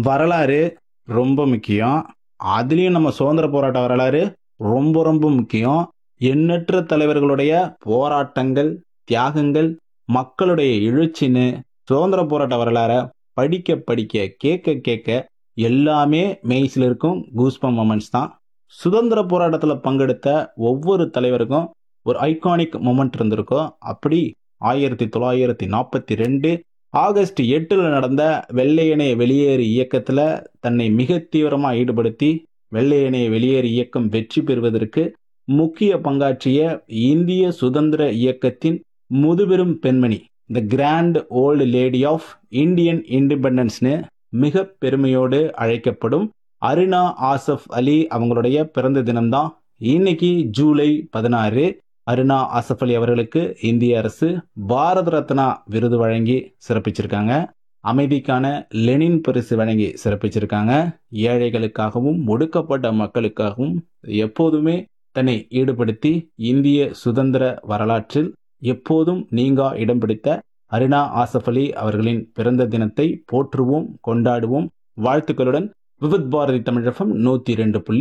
வரலாறு ரொம்ப முக்கியம் அதுலேயும் நம்ம சுதந்திர போராட்ட வரலாறு ரொம்ப ரொம்ப முக்கியம் எண்ணற்ற தலைவர்களுடைய போராட்டங்கள் தியாகங்கள் மக்களுடைய எழுச்சின்னு சுதந்திர போராட்ட வரலாறை படிக்க படிக்க கேட்க கேட்க எல்லாமே மெய்ஸில் இருக்கும் கூஸ்பம் மொமெண்ட்ஸ் தான் சுதந்திர போராட்டத்தில் பங்கெடுத்த ஒவ்வொரு தலைவருக்கும் ஒரு ஐகானிக் மொமெண்ட் இருந்திருக்கும் அப்படி ஆயிரத்தி தொள்ளாயிரத்தி நாற்பத்தி ரெண்டு ஆகஸ்ட் எட்டில் நடந்த வெள்ளையனே வெளியேறு இயக்கத்தில் தன்னை மிக தீவிரமாக ஈடுபடுத்தி வெள்ளையனே வெளியேறு இயக்கம் வெற்றி பெறுவதற்கு முக்கிய பங்காற்றிய இந்திய சுதந்திர இயக்கத்தின் முதுபெரும் பெண்மணி the grand old lady of Indian இண்டிபெண்டன்ஸ்னு மிக பெருமையோடு அழைக்கப்படும் அருணா ஆசஃப் அலி அவங்களுடைய பிறந்த தினம்தான் இன்னைக்கு ஜூலை பதினாறு அருணா ஆசஃப் அலி அவர்களுக்கு இந்திய அரசு பாரத ரத்னா விருது வழங்கி சிறப்பிச்சிருக்காங்க அமைதிக்கான லெனின் பரிசு வழங்கி சிறப்பிச்சிருக்காங்க ஏழைகளுக்காகவும் ஒடுக்கப்பட்ட மக்களுக்காகவும் எப்போதுமே தன்னை ஈடுபடுத்தி இந்திய சுதந்திர வரலாற்றில் எப்போதும் நீங்கா இடம் பிடித்த அருணா ஆசஃப் அலி அவர்களின் பிறந்த தினத்தை போற்றுவோம் கொண்டாடுவோம் வாழ்த்துக்களுடன் விவித் பாரதி தமிழகம் நூற்றி ரெண்டு புள்ளி